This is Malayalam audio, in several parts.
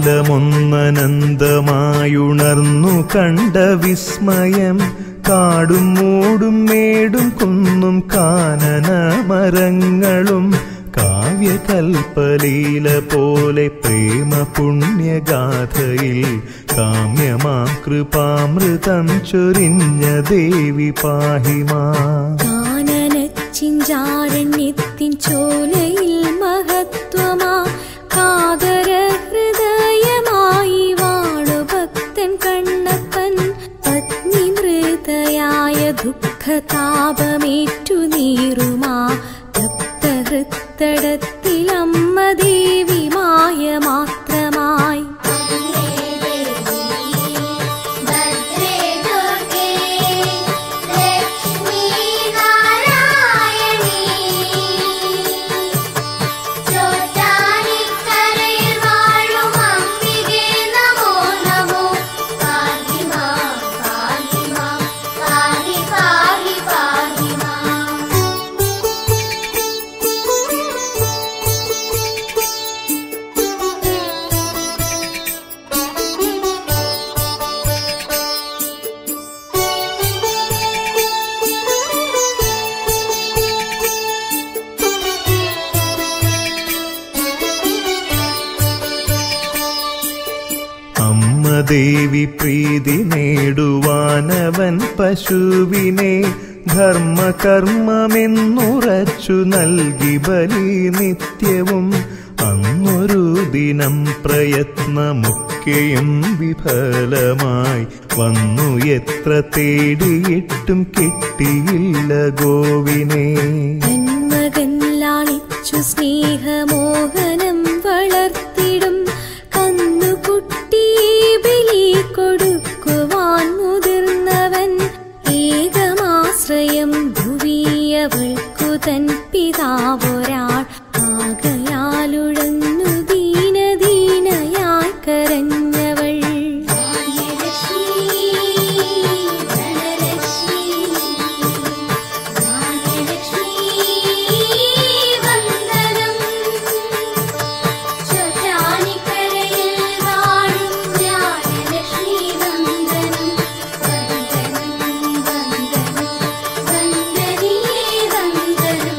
കാലമൊന്നനന്തമായുണർന്നു കണ്ട വിസ്മയം കാടും മൂടും മേടും കുന്നും കാനന മരങ്ങളും കാവ്യകൽപ്പലീല പോലെ പ്രേമ പുണ്യഗാഥയിൽ കാമ്യമാ കൃപാമൃതം ചൊരിഞ്ഞ ദേവി പാഹിമാ കാനനച്ചിഞ്ചാരണ്യത്തിൻ ചോലയിൽ മഹത്വമാ കാതര ഹൃദയമായി വാണു ഭക്തൻ കണ്ണപ്പൻ പത്നി മൃതയായ ദുഃഖതാപമേറ്റു നീറുമാ തപ്തഹൃത്തടത്തിലമ്മ ദേവി മായ മാത്രമായി ഭദ്രേ ദുർഗേ ലക്ഷ്മീ നാരായണീ ചോറ്റാനിക്കരയിൽ വാഴും അംബികേ നമോ നമോ പാഹി മാം പാഹി മാം പാഹി പാഹി പാഹി മാം അമ്മ ദേവി പ്രീതി നേടുവാനവൻ പശുവിനെ ധർമ്മകർമ്മമെന്നുറച്ചു നൽകി ബലി നിത്യവും അന്നൊരു ദിനം പ്രയത്നമൊക്കെയും വിഫലമായി വന്നു എത്ര തേടിയിട്ടും കിട്ടിയില്ല ഗോവിനെ തന്മകൻ ലാളിച്ചു സ്നേഹമോഹനം വളർത്തിടും കന്നുകുട്ടിയെ ബലി കൊടുക്കുവാൻ മുതിർന്നവൻ ഏകമാശ്രയം ഭുവിയവൾക്കു തൻ പിതാവൊരാൾ ആകയാലുഴന്നു ദീനദീനയായി കരഞ്ഞവൾ ഭാഗ്യലക്ഷ്മി ധനലക്ഷ്മി ഭാഗ്യലക്ഷ്മി വന്ദനം ചോറ്റാനിക്കരയിൽ വാഴും ജ്ഞാനലക്ഷ്മി വന്ദനം വന്ദനം വന്ദനം വന്ദനീയേ വന്ദനം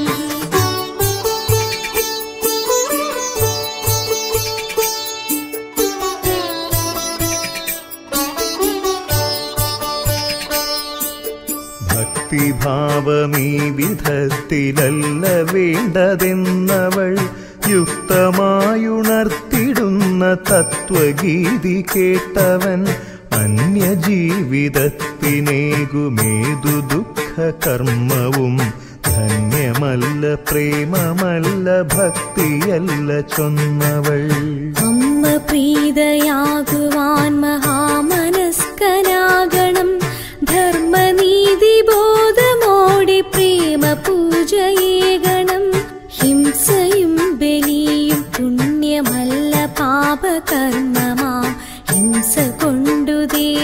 ഭക്തിഭാവമീ വിധത്തിലല്ല വേണ്ടതെന്നവൾ യുക്തമായുണർത്തിടുന്ന തത്വഗീതി കേട്ടവൻ അന്യജീവിതത്തിനേകുമേതു ദുഃഖ കർമ്മവും ധന്യമല്ല പ്രേമമല്ല ഭക്തിയല്ല ചൊന്നവൾ അമ്മ പ്രീതയാകുവാൻ മഹാമനസ്കനാകണം ധർമ്മനീതി ബോധമോടെ പ്രേമ പൂജയേകണം ഹിംസയും ബലിയും പുണ്യമല്ല പാപകർമ്മമാ ഹിംസ കൊണ്ടു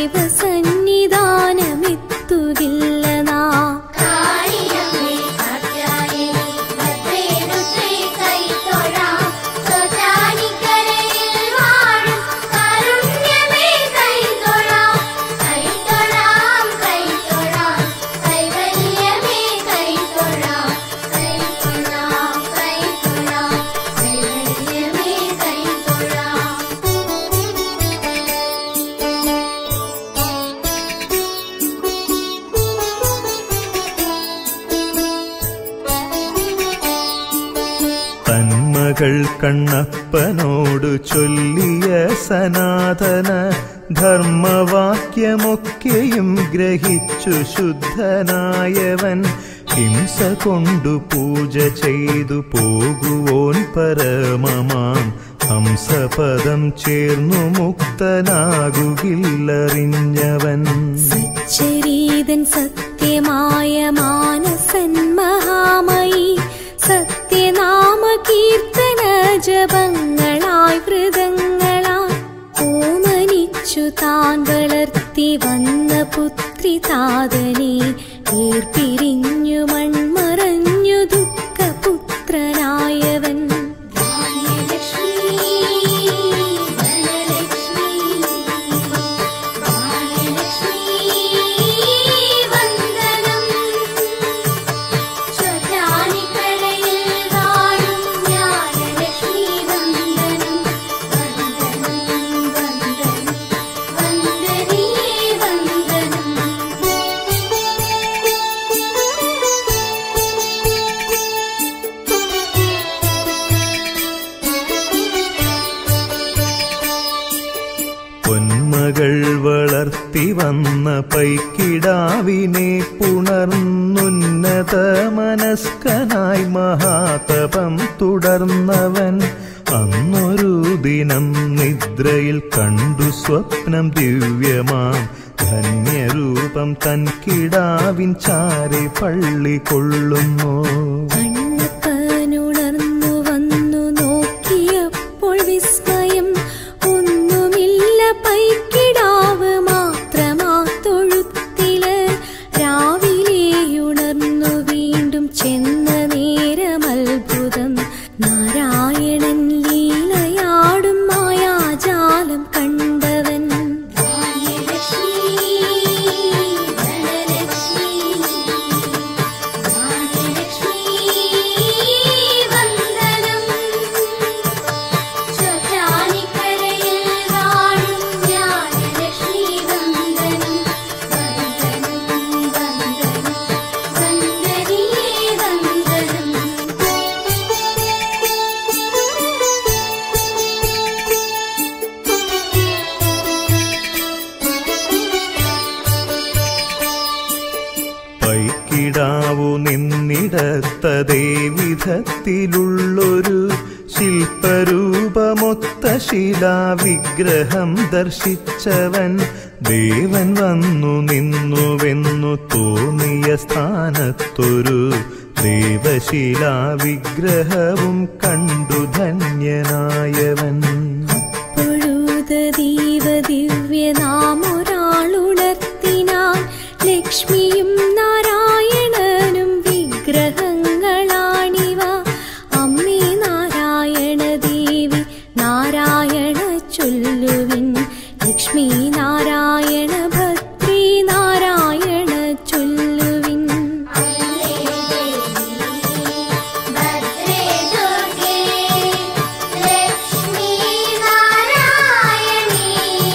ദേവസന്നിധാനമെത്തുകില്ല നാ കാളിയമ്മേ കാർത്യായനി ഭദ്രേ രുദ്രേ കൈതൊഴാം ചോറ്റാനിക്കരയിൽ വാഴും കാരുണ്യമേ കൈതൊഴാം കൈതൊഴാം കൈതൊഴാം കൈവല്യമേ കൈതൊഴാം കൈതൊഴാം കൈതൊഴാം കൈവല്യമേ കൈതൊഴാം തന്മകൾ കണ്ണപ്പനോടു ചൊല്ലിയ സനാതന ധർമ്മവാക്യമൊക്കെയും ഗ്രഹിച്ചു ശുദ്ധനായവൻ ഹിംസ കൊണ്ടു പൂജ ചെയ്തു പോകുവോൻ പരമമാം ഹംസപദം ചേർന്നു മുക്തനാകുകില്ലറിഞ്ഞവൻ സച്ചരീതൻ സത്യമായ മാനസൻ മഹാമയി സത്യനാമ കീർത്തന ജപങ്ങളായി വൃതങ്ങളായി ഓമനിച്ചു താൻ വളർത്തി വന്ന പുത്രി താതനെ ഏർപിരിഞ്ഞു മൺമറഞ്ഞു ദുഃഖപുത്രനായവൻ ഭാഗ്യലക്ഷ്മി ധനലക്ഷ്മി വന്ന പൈക്കിടാവിനെ പുണർന്നുന്നത മനസ്കനായി മഹാതപം തുടർന്നവൻ അന്നൊരു ദിനം നിദ്രയിൽ കണ്ടു സ്വപ്നം ദിവ്യമാം ധന്യരൂപം തൻ കിടാവിൻ ചാരി പള്ളി കൊള്ളുന്നു കണ്ണപ്പനുണർന്നു വന്നു നോക്കിയപ്പോൾ വിസ്മയം ഒന്നുമില്ല പൈക്കിടാവ് മാത്രമാ തൊഴുത്തില് രാവിലെ ഉണർന്നു വീണ്ടും ചെന്ന നേരം അത്ഭുതം നാരായണൻ ലീലയാടും മായാജാലം കണ്ടവൻ ധാന്യലക്ഷ്മി ധനലക്ഷ്മി ധാന്യലക്ഷ്മി വന്ദനം ചോറ്റാനിക്കരയിൽ വാഴും ജ്ഞാനലക്ഷ്മി വന്ദനം വന്ദനം വന്ദനം വന്ദനീയേ വന്ദനം പൈക്കിടാവു നിന്നിടത്തതേ വിധത്തിലുള്ളൊരു ശില്പരൂപമൊത്ത ശിലാവിഗ്രഹം ദർശിച്ചവൻ ദേവൻ വന്നു നിന്നുവെന്നു തോന്നിയ സ്ഥാനത്തൊരു ദേവശിലാവിഗ്രഹവും കണ്ടു ധന്യനായവൻ പൊഴുതീവ ദിവ്യനാമൊരാളുണർത്തിനാൻ ലക്ഷ്മിയും നാരായണനും വിഗ്രഹങ്ങളാണിവ അമ്മേ നാരായണ ദേവി നാരായണ ചൊല്ലുവിൻ ലക്ഷ്മി നാരായണ ഭദ്രി നാരായണ ചൊല്ലുവിൻ ഭദ്രേ ദുർഗേ ലക്ഷ്മീ നാരായണീ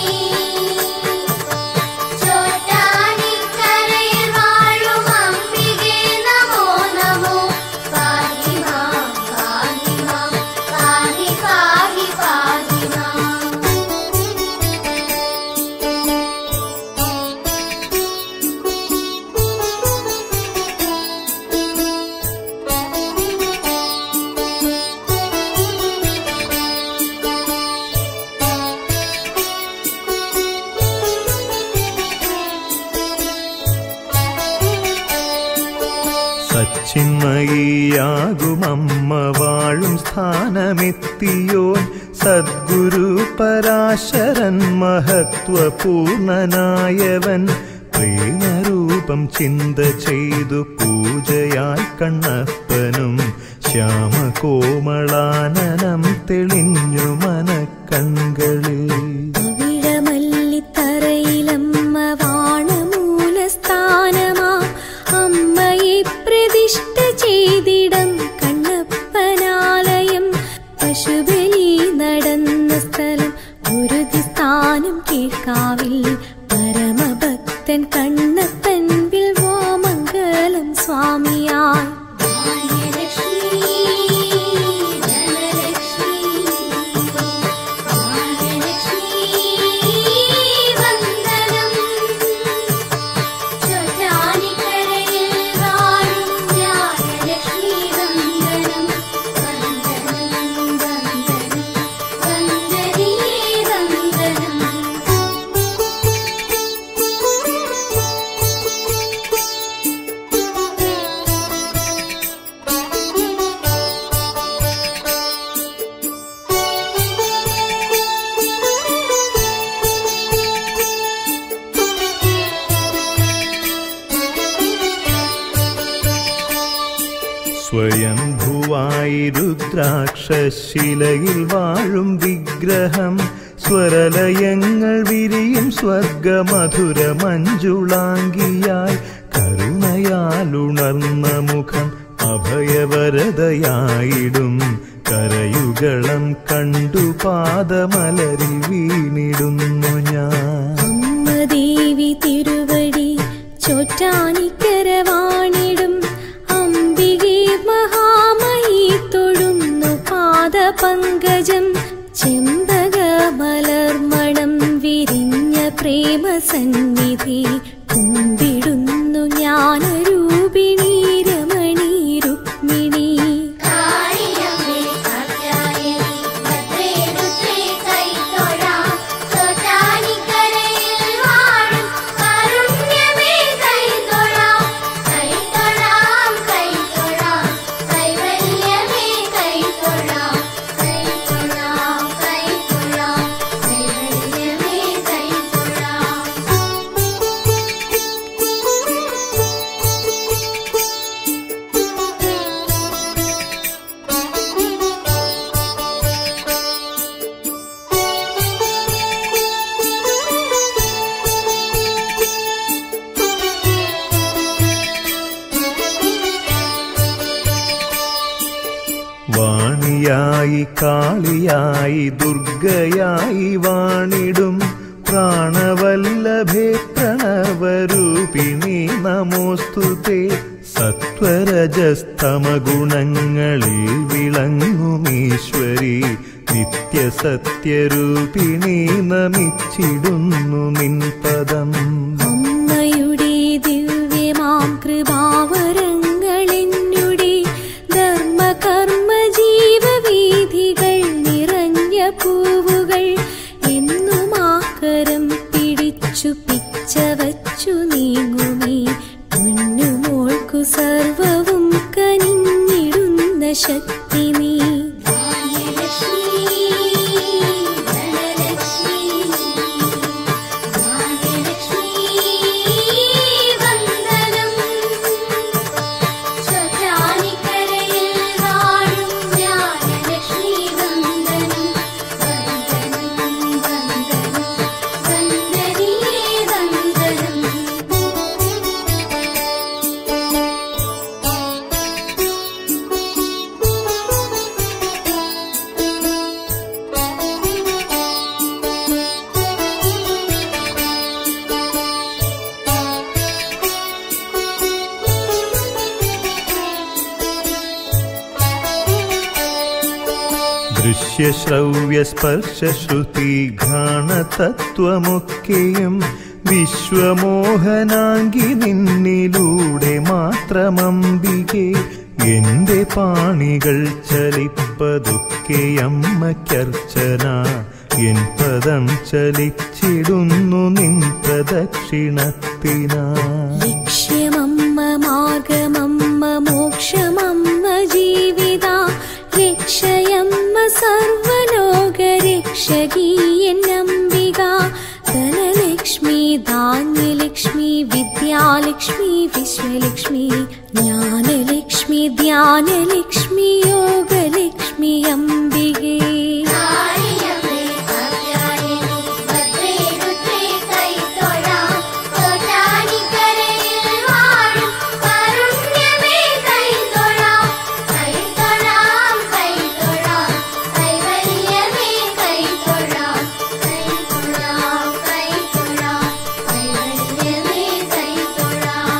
ചോറ്റാനിക്കരയിൽ വാഴും അംബികേ നമോ നമോ പാഹി മാം പാഹി മാം പാഹി പാഹി പാഹി മാം സച്ചിന്മയിയാകുമമ്മ വാഴും സ്ഥാനമെത്തിയോൻ സദ്ഗുരു പരാശരൻ മഹത്വപൂർണനായവൻ പ്രേമരൂപം ചിന്ത ചെയ്തു പൂജയായി കണ്ണപ്പനും ശ്യാമകോമളാനനം തെളിഞ്ഞു മനക്കൺകളിൽ അവിഴമല്ലിത്തറയിലമ്മ വാണമൂലസ്ഥാനമാ അമ്മയെ പ്രതിഷ്ഠ ചെയ്തിടം കണ്ണപ്പനാലയം പശുബലി നടന്ന സ്ഥലം ഗുരുതി സ്ഥാനം കീഴ്ക്കാവിൽ പരമഭക്തൻ കണ്ണപ്പൻ വിൽവാമംഗലം സ്വാമിയായി ധാന്യലക്ഷ്മി ധനലക്ഷ്മി ധാന്യലക്ഷ്മി വന്ദനം ചോറ്റാനിക്കരയിൽ വാഴും ജ്ഞാനലക്ഷ്മി വന്ദനം വന്ദനം വന്ദനം വന്ദനീയേ വന്ദനം സ്വയംഭുവായി രുദ്രാക്ഷശിലയിൽ വാഴും വിഗ്രഹം സ്വരലയങ്ങൾ വിരിയും സ്വർഗമധുര മഞ്ജുളാംഗിയായി കരുണയാലുണർന്ന മുഖം അഭയവരതയായിടും കരയുകളം കണ്ടു പാദമലരിൽ വീണിടുന്നു ഞാൻ അമ്മ ദേവി തിരുവടി ചോറ്റാനിക്കരവാണിടും അംബികെ മഹാമയി തൊഴുന്നു പാദപങ്കജം ചെമ്പക മലർമണം വിരിഞ്ഞ പ്രേമ പ്രേമസന്നിധി കുമ്പിടുന്നു ജ്ഞാനരൂപിണി രമണി രുക്മിണി കാളിയമ്മേ കാർത്യായനി ഭദ്രേ രുദ്രേ കൈതൊഴാം ചോറ്റാനിക്കരയിൽ വാഴും കാരുണ്യമേ കൈതൊഴാം കൈതൊഴാം കൈതൊഴാം കൈവല്യമേ കൈതൊഴാം കൈതൊഴാം കൈതൊഴാം കൈവല്യമേ കൈതൊഴാം വാണിയായി കാളിയായി ദുർഗയായി വാണിടും പ്രാണവല്ലഭേ പ്രണവരൂപിണി നമോസ്തുതേ സത്വരജസ്തമഗുണങ്ങളിൽ വിളങ്ങുമീശ്വരി നിത്യസത്യരൂപിണി നമിച്ചിടുന്നു നിൻ പദം അമ്മയുടെ ദിവ്യമാം കൃപാവരങ്ങളെന്നുടെ ധർമ്മകർമ്മ ജീവവീഥികൾ നിറഞ്ഞ പൂവുകൾ എന്നും ആക്കരം പിടിച്ചു പിച്ച വച്ചു നീങ്ങുമേ പൊന്നുമോൾക്കു സർവവും കനിഞ്ഞിടുന്ന ശക്തി നീ ഭാഗ്യലക്ഷ്മി ധനലക്ഷ്മി ഭാഗ്യലക്ഷ്മി വന്ദനം ചോറ്റാനിക്കരയിൽ വാഴും ജ്ഞാനലക്ഷ്മി വന്ദനം വന്ദനം വന്ദനം വന്ദനീയേ വന്ദനം ദൃശ്യശ്രവ്യസ്പർശശ്രുതി ഘാണതത്വമൊക്കെയും വിശ്വമോഹനാങ്കി നിന്നിലൂടെ മാത്രമംബികെ എന്റെ പാണികൾ ചലിപ്പതൊക്കെ അമ്മയ്ക്കർച്ചന എൻ പദം ചലിച്ചിടുന്നു നിൻ പ്രദക്ഷിണത്തിനാ ലക്ഷ്യമമ്മ മാർഗമമ്മ മോക്ഷമമ്മ ജീവിത രക്ഷയമ്മ സർവലോക രക്ഷകീയന്നംബിക ധനലക്ഷ്മി ധാന്യലക്ഷ്മി വിദ്യാലക്ഷ്മി വിശ്വലക്ഷ്മി ജ്ഞാനലക്ഷ്മി ധ്യാനലക്ഷ്മി യോഗലക്ഷ്മി അംബികേ കാളിയമ്മേ കാർത്യായനി ഭദ്രേ രുദ്രേ കൈതൊഴാം ചോറ്റാനിക്കരയിൽ വാഴും കാരുണ്യമേ കൈതൊഴാം കൈതൊഴാം കൈതൊഴാം കൈവല്യമേ കൈതൊഴാം കൈതൊഴാം കൈതൊഴാം കൈവല്യമേ കൈതൊഴാം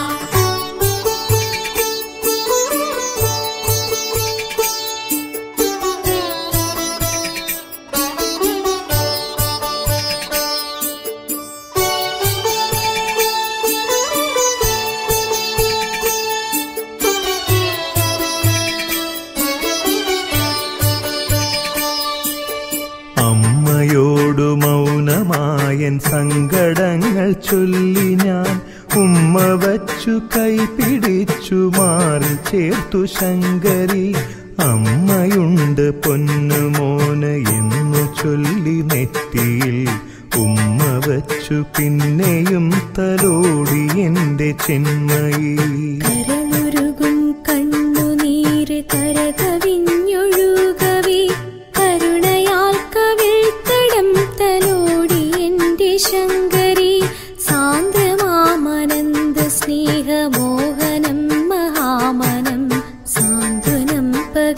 അമ്മയോടു മൗനമായൻ സങ്കടങ്ങൾ ചൊല്ലി ഞാൻ ഉമ്മ വച്ചു കൈപിടിച്ചു മാറി ചേർത്തു ശങ്കരി അമ്മയുണ്ട് പൊന്നുമോന് എന്നു ചൊല്ലി നെറ്റിയിൽ ഉമ്മ വച്ചു പിന്നെയും തലോടി എന്റെ ചെന്മയി കരളുരുകും കണ്ണുനീര് കരകവിഞ്ഞൊഴുകവേ കരുണയാൽ കവിൾത്തടം തലോടി എന്റെ ശങ്കരി സാന്ദ്രമാമനന്ദ സ്നേഹമോഹനം മഹാമനം സാന്ത്വനം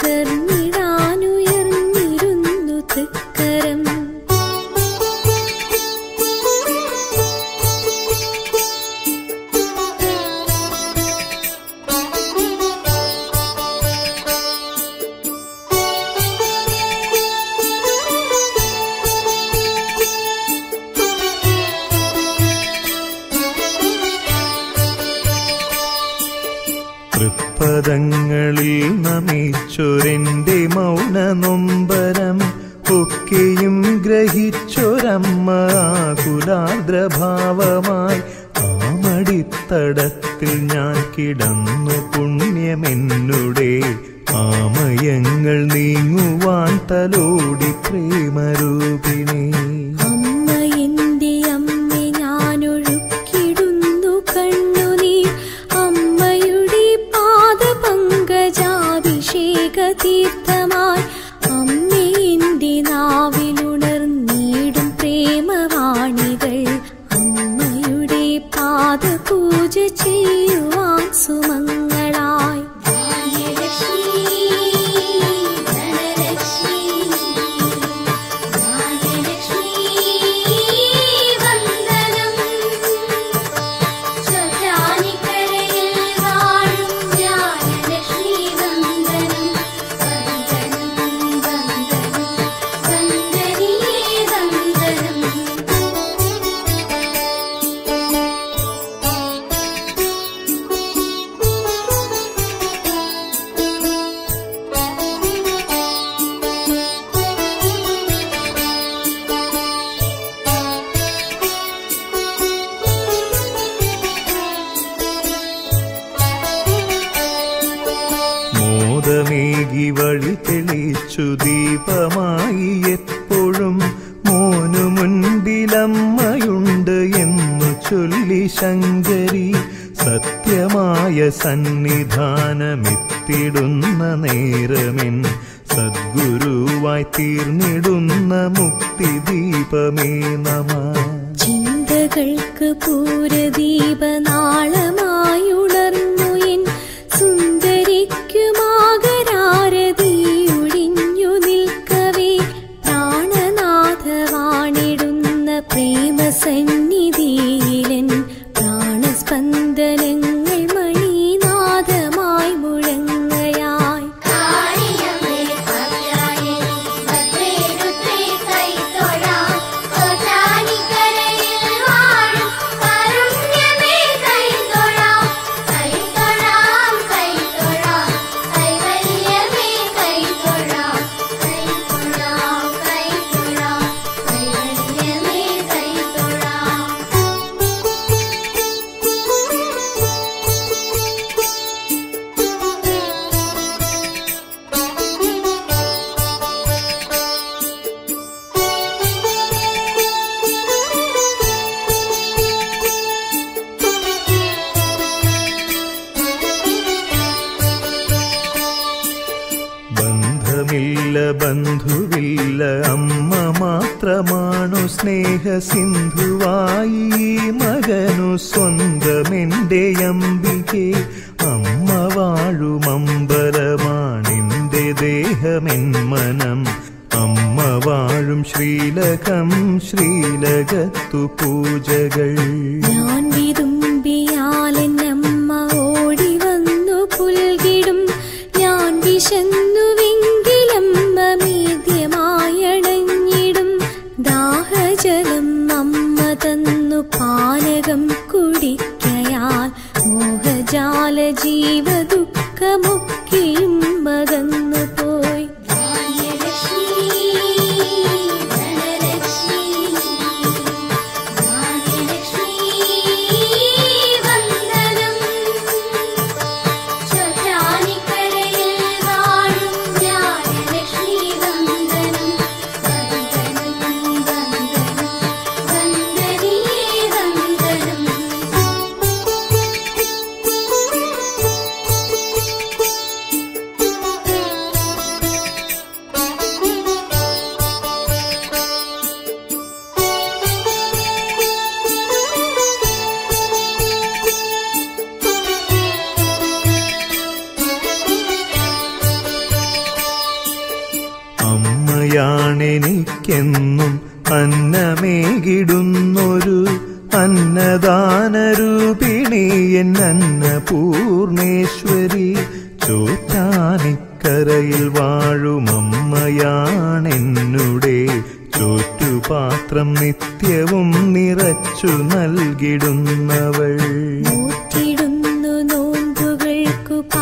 പകർന്നിടാനുയർന്നിരുന്നു തൃക്കരം തൃപ്പദങ്ങളിൽ നമിച്ചൊരെന്റെ മൗന നൊമ്പരം ഒക്കെയും ഗ്രഹിച്ചൊരമ്മ ആകുലാദ്രഭാവമായി ആമടിത്തടത്തിൽ ഞാൻ കിടന്നു പുണ്യമെന്നുടെ ആമയങ്ങൾ നീങ്ങുവാൻ തലോടി പ്രേമരൂപിണി അമ്മ എന്റെ അമ്മ ഞാനൊഴുക്കിടുന്നു കണ്ണുനീർ അമ്മയുടെ പാദപങ്കജാഭിഷേക തീർത്ഥമായി അമ്മ എന്റെ നാവിലുണർന്നീടും പ്രേമവാണികൾ അമ്മയുടെ പാദപൂജ ചെയ്യുവാൻ സുമങ്ങളായി ഭാഗ്യലക്ഷ്മി ധനലക്ഷ്മി ഭാഗ്യലക്ഷ്മി വന്ദനം ചോറ്റാനിക്കരയിൽ വാഴും ജ്ഞാനലക്ഷ്മി വന്ദനം വന്ദനം വന്ദനം വന്ദനീയേ വന്ദനം മോദമേകി വഴി തെളിച്ചു ദീപമായി എപ്പോഴും മോനു മുൻപിലമ്മയുണ്ട് എന്നു ചൊല്ലി ശങ്കരി സത്യമായ സന്നിധാനമെത്തിടുന്ന നേരമെൻ സദ്ഗുരുവായി തീർന്നിടുന്ന മുക്തിദീപമേ നമ ചിന്തകൾക്ക് പൂരദീപനാളമായുണർന്നു എൻ സുന്ദരിക്കുമാകരാരതിയൊഴിഞ്ഞു നിൽക്കവേ പ്രാണനാഥവാണിടുന്ന പ്രേമസന്നിധിയിലൻ പ്രാണസ്പന്ദനങ്ങൾ മണിനാഥമായി മുഴങ്ങയായി കാളിയമ്മേ കാവ്യായേ ഭദ്രേ രുദ്രേ കൈതൊഴാം ചോറ്റാനിക്കരയിൽ വാഴും കാരുണ്യമേ കൈതൊഴാം കൈതൊഴാം കൈതൊഴാം കൈവല്യമേ കൈതൊഴാം കൈതൊഴാം കൈതൊഴാം കൈവല്യമേ കൈതൊഴാം ബന്ധമില്ല ബന്ധുവില്ല അമ്മ മാത്രമാണു സ്നേഹ സിന്ധുവായി ഈ മകനു സ്വന്തമെന്റെ അമ്പികെ അമ്മ വാഴും അമ്പലമാണെന്റെ ദേഹമെൻ മനം അമ്മ വാഴും ശ്രീലകം ശ്രീലകത്തു പൂജകൾ ഞാൻ വിതുമ്പിയാലെന്നമ്മ ഓടി വന്നു പുൽകിടും ഞാൻ വിശന്നുവെങ്കിലമ്മ മീദ്യമായണഞ്ഞിടും ദാഹജലം അമ്മ തന്നു പാനകം കുടിക്കയാൽ മോഹജാല ജീവദുഃഖമൊക്കെയും മകന്നു പോയി ഭാഗ്യലക്ഷ്മി ധനലക്ഷ്മി ഭാഗ്യലക്ഷ്മി വന്ദനം ചോറ്റാനിക്കരയിൽ വാഴും ജ്ഞാനലക്ഷ്മി വന്ദനം വന്ദനം വന്ദനം വന്ദനീയേ വന്ദനം അമ്മയാണെനിക്കെന്നും അന്നമേകിടുന്നൊരു അന്നദാനരൂപിണി എൻ അന്നപൂർണേശ്വരി ചോറ്റാനിക്കരയിൽ വാഴുമമ്മയാണെന്നുടെ ചോറ്റുപാത്രം നിത്യവും നിറച്ചു നൽകിടുന്നവൾ നോറ്റിടുന്നു നോമ്പുകൾക്കു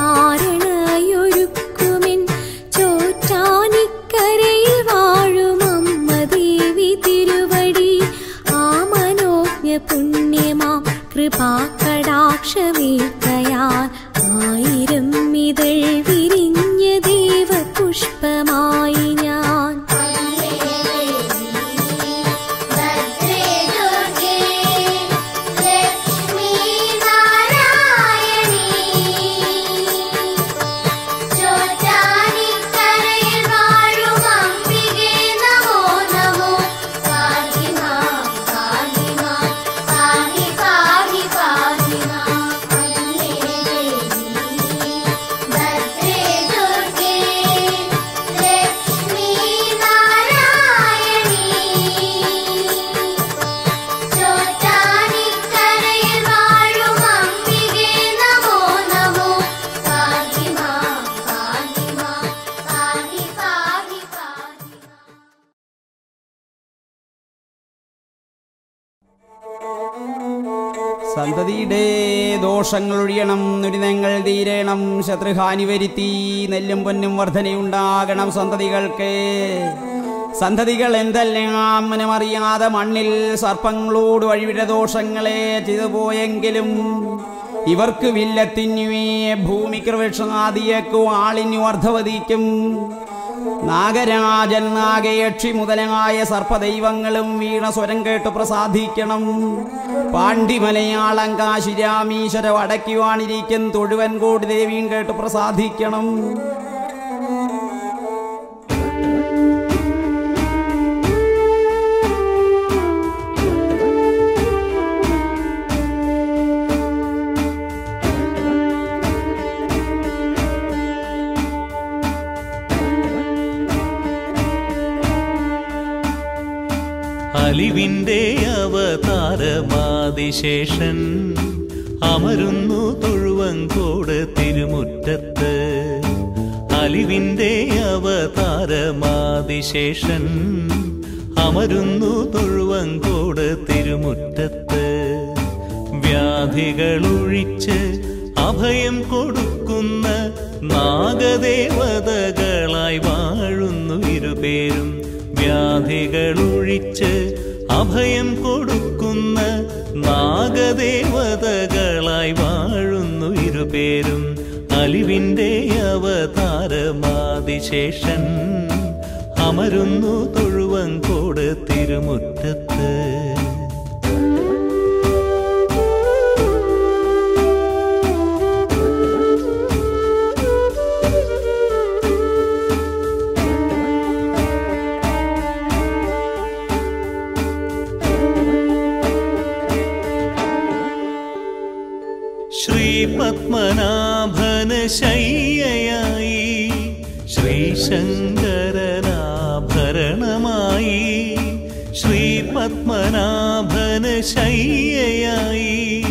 സന്തതിയുടെ ദോഷങ്ങൾ ഒഴിയണം ദുരിതങ്ങൾ തീരണം ശത്രുഹാനി വരുത്തി നെല്ലും പൊന്നും വർധനയുണ്ടാകണം സന്തതികൾക്ക് സന്തതികൾ എന്തെല്ലാം മനമറിയാതെ മണ്ണിൽ സർപ്പങ്ങളോട് വഴിവിട ദോഷങ്ങളെ ചെയ്തു പോയെങ്കിലും ഇവർക്ക് വില്ലത്തിനുവേ ഭൂമിക്ക് വൃക്ഷാദിയക്കും ആളിനു അർദ്ധവതിക്കും നാഗരാജൻ നാഗയക്ഷി മുതലായ സർപ്പദൈവങ്ങളും വീണ സ്വരം കേട്ട് പ്രസാദിക്കണം പാണ്ഡിമലയാളം കാശിരാമീശ്വര വടക്കുവാണിരിക്കും തൊഴുവൻകോട് ദേവിയും കേട്ട് പ്രസാദിക്കണം അലിവിന്റെ അവതാരമാതിശേഷൻ അമരുന്നു തൊഴുവങ്കോട് തിരുമുറ്റത്ത് അലിവിന്റെ അവതാരമാതിശേഷൻ അമരുന്നു തൊഴുവങ്കോട് തിരുമുറ്റത്ത് വ്യാധികളൊഴിച്ച് അഭയം കൊടുക്കുന്ന നാഗദേവതകളായി വാഴുന്നു ഇരുപേരും വ്യാധികളൊഴിച്ച് അഭയം കൊടുക്കുന്ന നാഗദേവതകളായി വാഴുന്നു ഇരുപേരും അലിവിന്റെ അവതാരമാതിശേഷൻ അമരുന്നു തൊഴുവങ്കോട് തിരുമുറ്റത്ത് ശ്രീപത്മനാഭന് ശയ്യയായി ശ്രീശങ്കരനാഭരണമായി ശ്രീപത്മനാഭന് ശയ്യയായി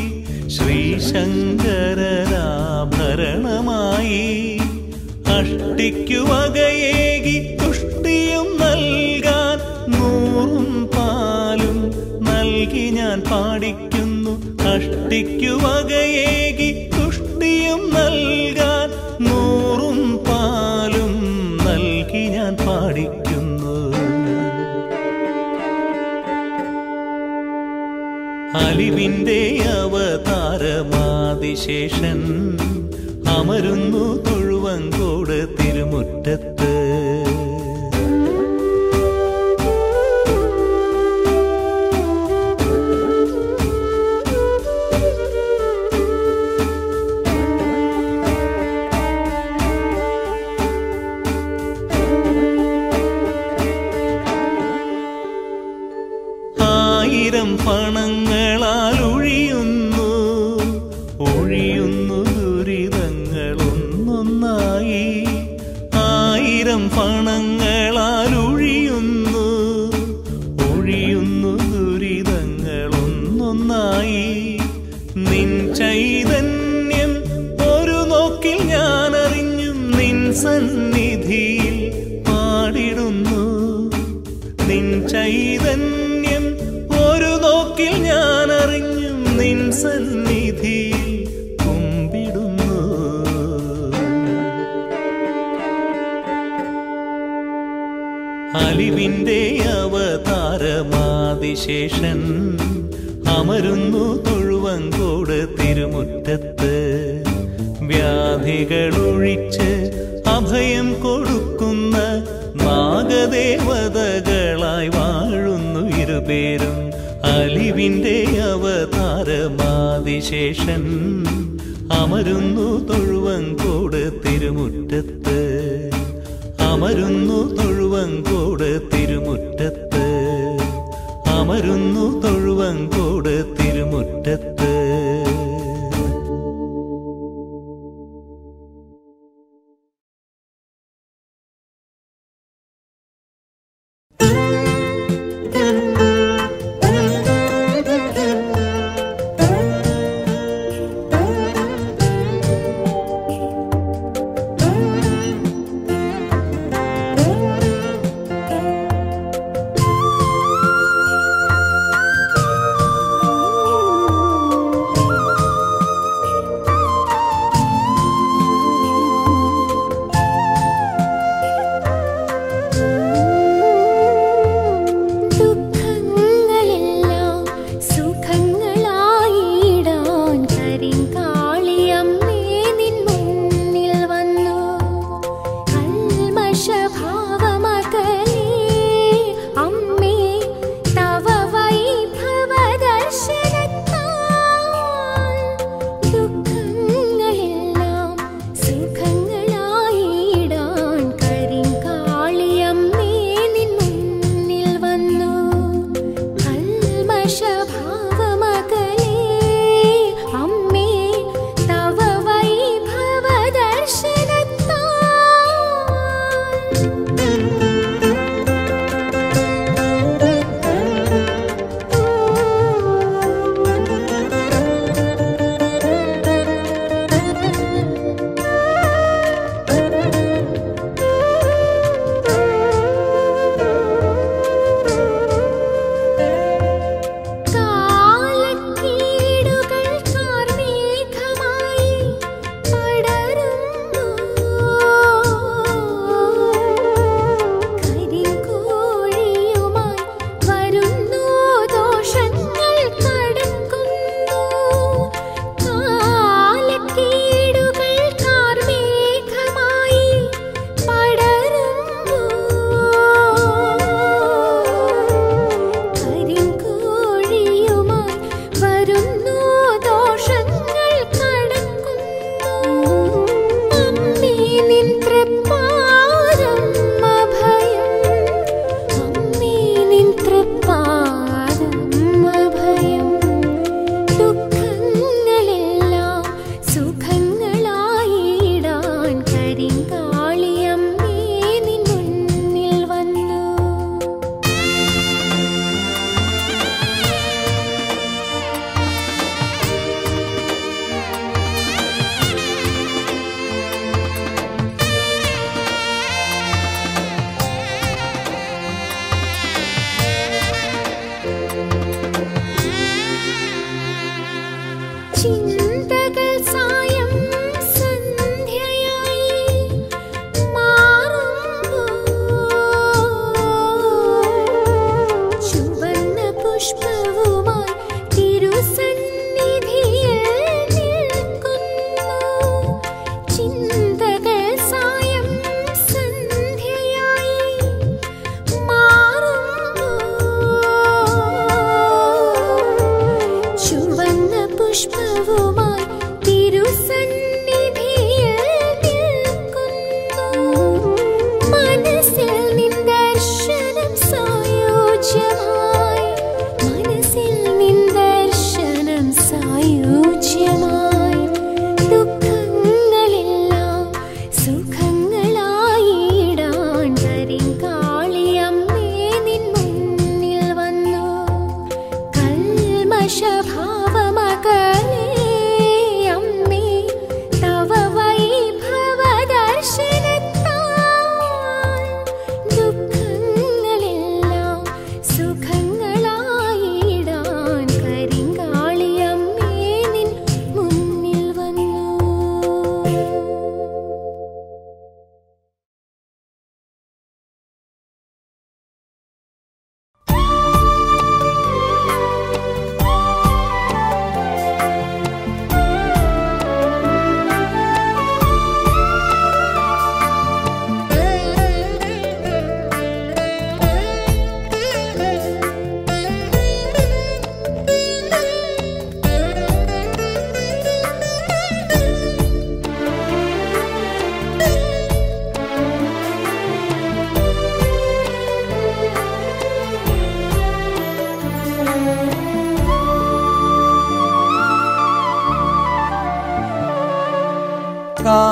ശ്രീശങ്കരനാഭരണമായി അഷ്ടിക്കു വകയേകി തുഷ്ടിയും നൽകാൻ നൂറും പാലും നൽകി ഞാൻ പാടിക്കുന്നു അഷ്ടിക്കു വകയേകി തുഷ്ടിയും നൽകാൻ നൂറും പാലും നൽകി ഞാൻ പാടിക്കുന്നു അലിവിന്റെ അവതാരമാതിശേഷൻ അമരുന്നു തൊഴുവങ്കോട് തിരുമുറ്റത്ത് ആയിരം പണങ്ങളാൽ ഒഴിയുന്നു ഒഴിയുന്നു ദുരിതങ്ങളൊന്നൊന്നായി ആയിരം പണങ്ങളാൽ ഒഴിയുന്നു ഒഴിയുന്നു ദുരിതങ്ങളൊന്നൊന്നായി നിൻ ചൈതന്യം ഒരു നോക്കിൽ ഞാൻ അറിഞ്ഞും നിൻ സന്നിധിയിൽ പാടിടുന്നു നിൻ ചൈതന്യം ഒരു നോക്കിൽ ഞാൻ അറിഞ്ഞും നിൻ സന്നിധിയിൽ കുമ്പിടുന്നു അലിവിന്റെ അവതാരമാതിശേഷൻ അമരുന്നു തൊഴുവങ്കോട് തിരുമുറ്റത്ത് വ്യാധികളൊഴിച്ച് അഭയം കൊടുക്കുന്ന നാഗദേവതകളായി വാഴുന്നു ഇരുപേരും അലിവിന്റെ അവതാരമാതിശേഷൻ അമരുന്നു തൊഴുവങ്കോട് തിരുമുറ്റത്ത് അമരുന്നു തൊഴുവങ്കോട് തിരുമുറ്റത്ത് അമരുന്നു തൊഴുവങ്കോട് തിരുമുറ്റത്ത് Thank you.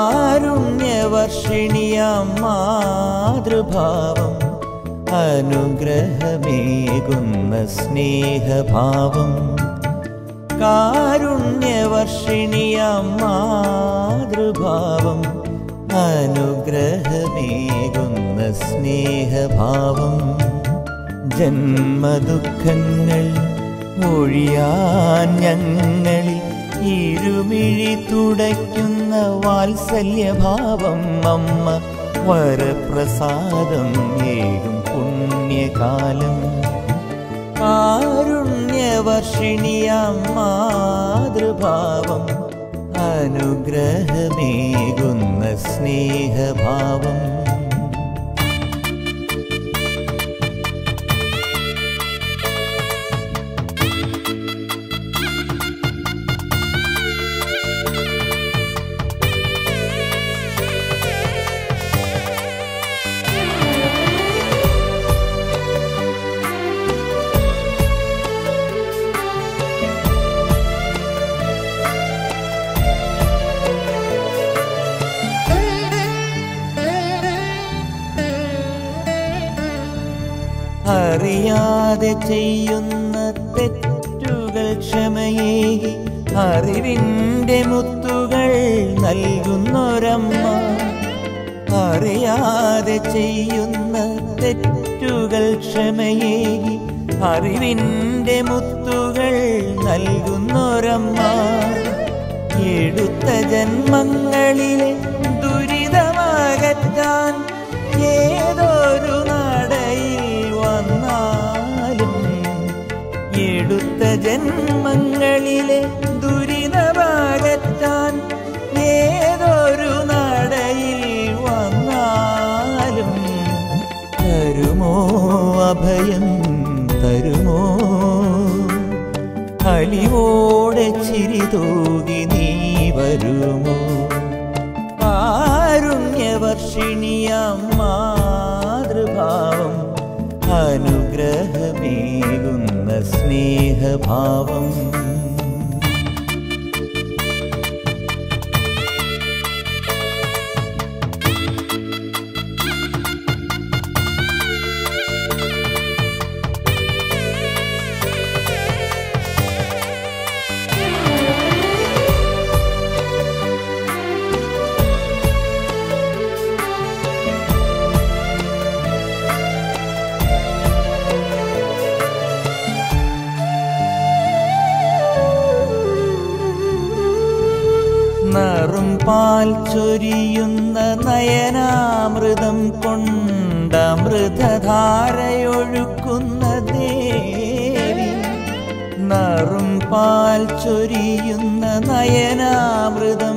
കാരുണ്യവർഷിണിയാം മാതൃഭാവം അനുഗ്രഹമേകുന്ന സ്നേഹഭാവം കാരുണ്യവർഷിണിയാം മാതൃഭാവം അനുഗ്രഹമേകുന്ന സ്നേഹഭാവം ജന്മദുഃഖങ്ങൾ ഒഴിയാൻ ഞങ്ങളിൽ ഇരുമിഴി തുടയ്ക്കുന്ന വാത്സല്യഭാവം അമ്മ വരപ്രസാദം ഏകും പുണ്യകാലം കാരുണ്യവർഷിണിയാം മാതൃഭാവം അനുഗ്രഹമേകുന്ന സ്നേഹഭാവം അറിയാതെ ചെയ്യുന്ന തെറ്റുകൾ ക്ഷമയേകി അറിവിൻ്റെ മുത്തുകൾ നൽകുന്നൊരമ്മ അറിയാതെ ചെയ്യുന്ന തെറ്റുകൾ ക്ഷമയേകി അറിവിൻ്റെ മുത്തുകൾ നൽകുന്നൊരമ്മ എടുത്ത ജന്മങ്ങളിലെ ദുരിതമകറ്റാൻ ഏതൊരു നടയിൽ വന്നാലും എടുത്ത ജന്മങ്ങളിലെ ദുരിതമകറ്റാൻ ഏതൊരു നടയിൽ വന്നാലും തരുമോ അഭയം തരുമോ അലിവോടെ ചിരി തൂകി നീ വരുമോ കാരുണ്യവർഷിണിയാം മാതൃഭാവം അനുഗ്രഹമേകുന്ന സ്നേഹഭാവം നറും പാൽ ചൊരിയുന്ന നയനാമൃതം കൊണ്ടമൃതധാരയൊഴുക്കുന്ന ദേവി നറും പാൽ ചൊരിയുന്ന നയനാമൃതം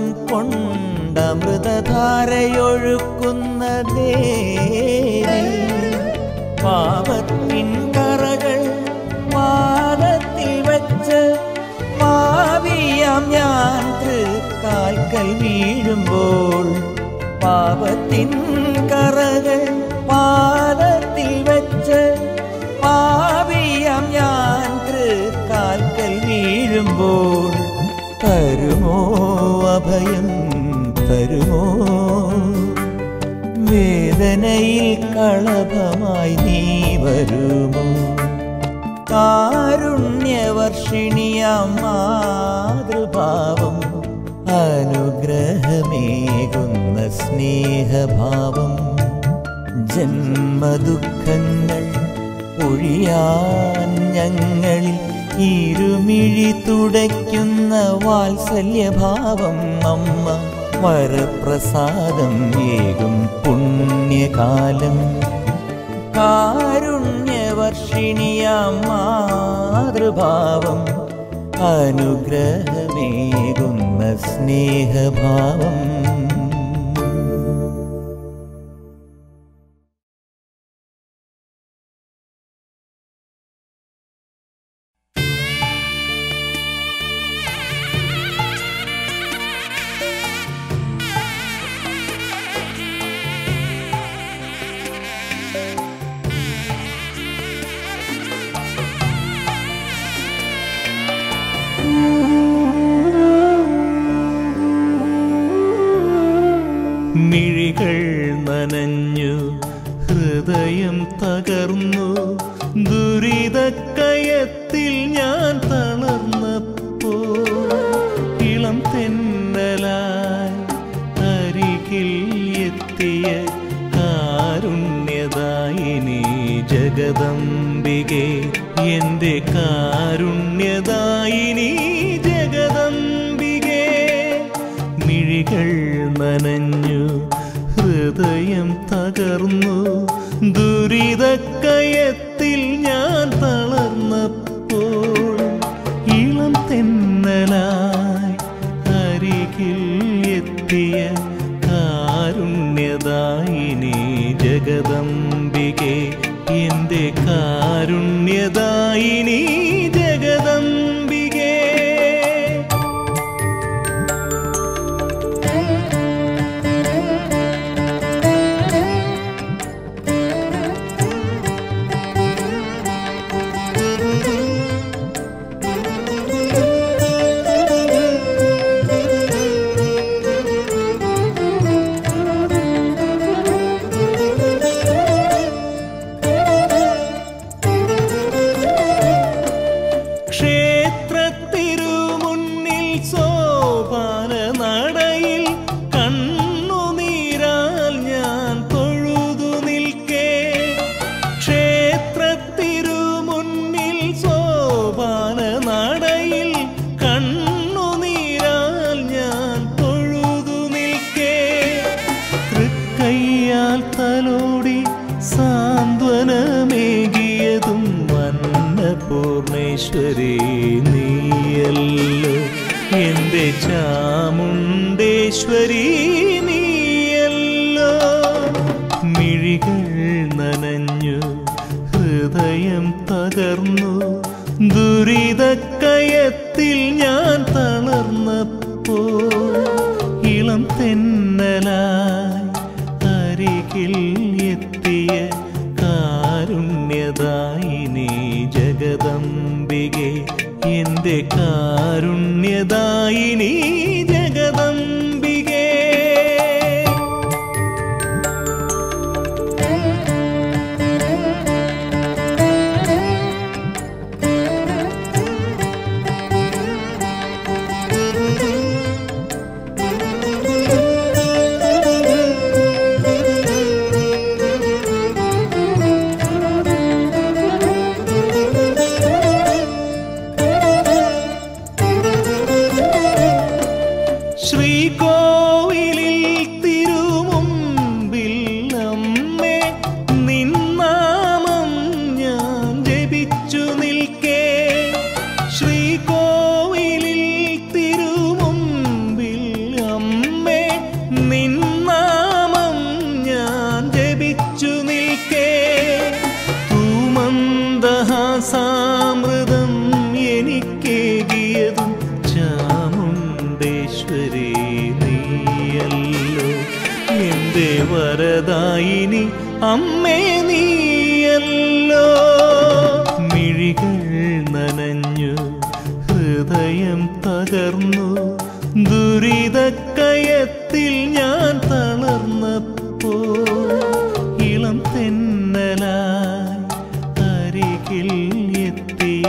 കൊണ്ടമൃതധാരയൊഴുക്കുന്ന ദേവി പാപത്തിൻ കറകൾ പാദത്തിൽ വച്ച് പാപിയാം ഞാൻ തൃക്കാൽക്കൽ വീഴുമ്പോൾ പാപത്തിൻ കറകൾ പാദത്തിൽ വച്ച് പാപിയാം ഞാൻ തൃക്കാൽക്കൽ വീഴുമ്പോൾ തരുമോ അഭയം തരുമോ വേദനയിൽ കളഭമായി നീ വരുമോ കാരുണ്യവർഷിണിയാം മാതൃഭാവം അനുഗ്രഹമേകുന്ന സ്നേഹഭാവം ജന്മദുഃഖങ്ങൾ ഒഴിയാൻ ഞങ്ങളിൽ ഇരുമിഴി തുടയ്ക്കുന്ന വാത്സല്യഭാവം അമ്മ വരപ്രസാദം ഏകും പുണ്യകാലം കാരുണ്യവർഷിണിയാം മാതൃഭാവം അനുഗ്രഹമേകുന്ന സ്നേഹഭാവം മിഴികൾ നനഞ്ഞു ഹൃദയം തകർന്നു ദുരിതക്കയത്തിൽ ഞാൻ തളർന്നപ്പോ ഇളം തെന്നലായി അരികിൽ എത്തിയ കാരുണ്യദായിനി ജഗദംബികെ എന്റെ കാരുണ്യദായിനി ജഗദംബികെ മിഴികൾ നനഞ്ഞു ഹൃദയം തകർന്നു ദുരിതക്കയത്തിൽ ഞാൻ തളർന്നപ്പോൾ ഇളം തെന്നലായി അരികിൽ എത്തിയ കാരുണ്യദായിനി ജഗദംബികെ എന്റെ കാരുണ്യദായിനി ജഗദംബികേ ക്ഷേത്രത്തിരുമുന്നിൽ സോപാന നടയിൽ കണ്ണുനീരാൽ ഞാൻ തൊഴുതു നിൽക്കേ ക്ഷേത്രത്തിരുമുന്നിൽ സോപാന നടയിൽ കണ്ണുനീരാൽ ഞാൻ തൊഴുതു നിൽക്കേ തൃക്കയ്യാൽ തലോടി സാന്ത്വനമേകിയതും അന്നപൂർണേശ്വരി നീയല്ലോ എന്റെ ചാമുണ്ടേശ്വരി നീയല്ലോ മിഴികൾ നനഞ്ഞു ഹൃദയം തകർന്നു ദുരിതക്കയത്തിൽ ഞാൻ തളർന്നപ്പോൾ ഇളം തെന്നലായി അരികിൽ എത്തിയ കാരുണ്യദായിനി ജഗദംബികെ എന്റെ കാരുണ്യദായിനി ജഗദംബികേ ശ്രീകോവിലിൽ തിരുമുമ്പിൽ അമ്മേ നിന്നാമം ഞാൻ ജപിച്ചു നിൽക്കേ ശ്രീകോവിലിൽ തിരുമുമ്പിൽ അമ്മേ നിന്നാമം ഞാൻ ജപിച്ചു നിൽക്കേ തൂമന്ദഹാസാമൃതം എനിക്കേകിയതും ചാമുണ്ടേശ്വരി നീയല്ലോ എന്റെ വരദായിനി അമ്മേ നീയല്ലോ മിഴികൾ നനഞ്ഞു ഹൃദയം തകർന്നു ദുരിതക്കയത്തിൽ ഞാൻ തളർന്നപ്പോൾ ഇളം തെന്നലായി അരികിൽ എത്തിയ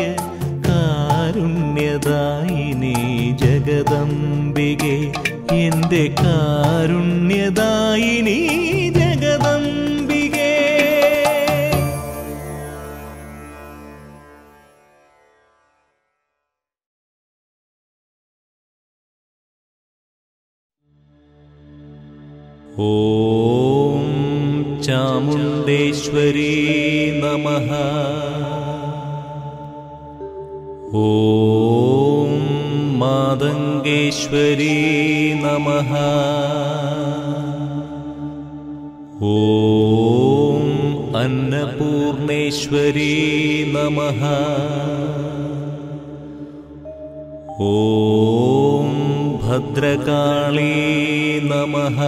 കാരുണ്യദായിനി ജഗദംബികെ എന്റെ കാരുണ്യദായിനി ജഗദംബികേ ॐ चामुण्डेश्वरी नमः ॐ मादङ्गेश्वरी नमः ॐ अन्नपूर्णेश्वरी नमः ॐ भद्रकाली नमः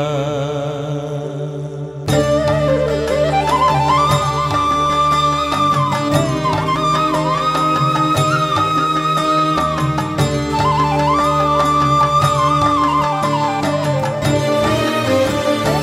ും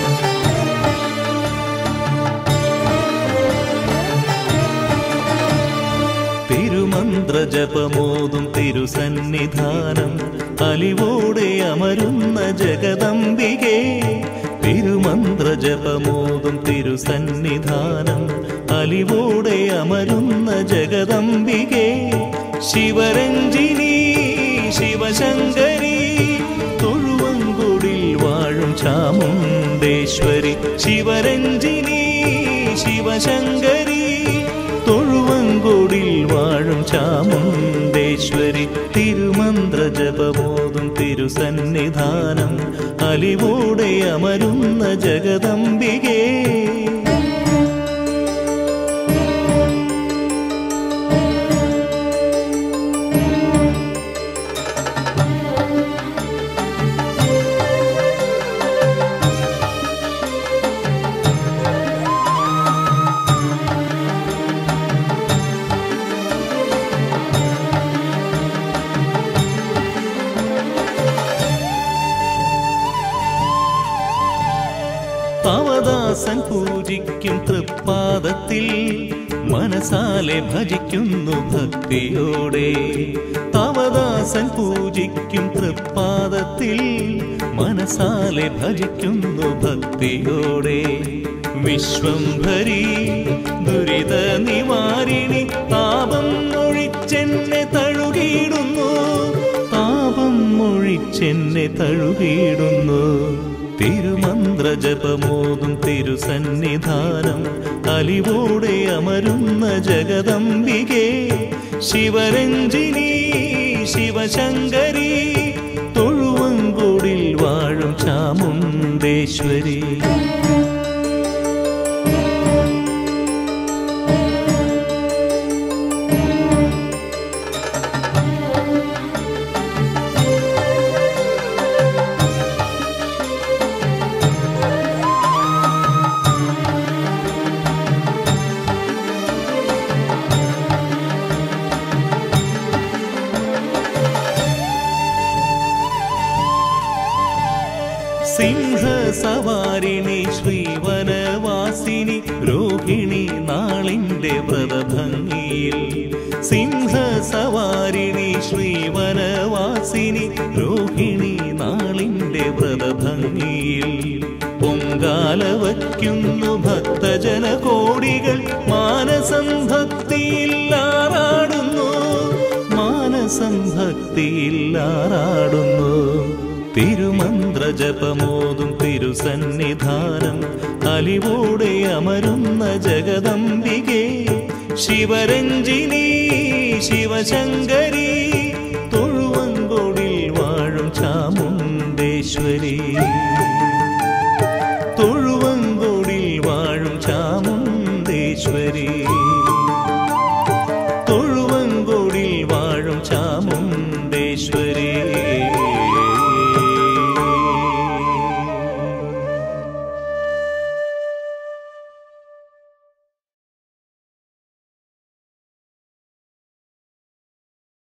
ജപമോതും തിരുസന്നിധാനം അലിവോടെ അമരുന്ന ജഗദംബികേ തിരുമന്ത്ര ജപമോതും തിരുസന്നിധാനം അലിവോടെ അമരുന്ന ജഗദംബികേ ശിവരഞ്ജിനി ശിവശങ്കരി തൊഴുവങ്കുടിൽ വാഴും ചാമുണ്ടേശ്വരി ശിവരഞ്ജിനി ശിവശങ്കരി തൊഴുവങ്കുടിൽ വാഴും ചാമുണ്ടേശ്വരി തിരുമന്ത്ര ജപബോധം തിരുസന്നിധാനം അലിവോടെ അമരുന്ന ജഗദംബികേ അവദാസൻ പൂജിക്കും തൃപ്പാദത്തിൽ മനസാലെ ഭജിക്കുന്നു ഭക്തിയോടെ അവദാസൻ പൂജിക്കും തൃപ്പാദത്തിൽ മനസാലെ ഭജിക്കുന്നു ഭക്തിയോടെ വിശ്വംഭരി ദുരിത നിവാരിണി താപം ഒഴിച്ചെന്നെ തഴുകിയിടുന്നു താപം ഒഴിച്ചെന്നെ തഴുകിയിടുന്നു തിരുമന്ത്ര ജപമോതും തിരുസന്നിധാനം അലിവോടെ അമരുന്ന ജഗദംബികേ ശിവരഞ്ജിനി ശിവശങ്കരി തൊഴുവങ്കൂടിൽ വാഴും ചാമുണ്ടേശ്വരി സിംഹസവാരിണി ശ്രീവനവാസിനി രോഹിണി നാളിന്റെ വ്രതഭംഗിയിൽ സിംഹസവാരിണി ശ്രീവനവാസിനി രോഹിണി നാളിന്റെ വ്രതഭംഗിയിൽ പൊങ്കാല വയ്ക്കുന്നു ഭക്തജന കോടികൾ മാനസം ഭക്തിയിൽ ആറാടുന്നു മാനസം ഭക്തിയിൽ ആറാടുന്നു തിരുമന്ത്ര ജപമോതും തിരുസന്നിധാനം അലിവോടെ അമരുന്ന ജഗദംബികേ ശിവരഞ്ജിനി ശിവശങ്കരി തൊഴുവങ്കോടിൽ വാഴും ചാമുണ്ടേശ്വരി തൊഴുവങ്കോടിൽ വാഴും ചാമുണ്ടേശ്വരി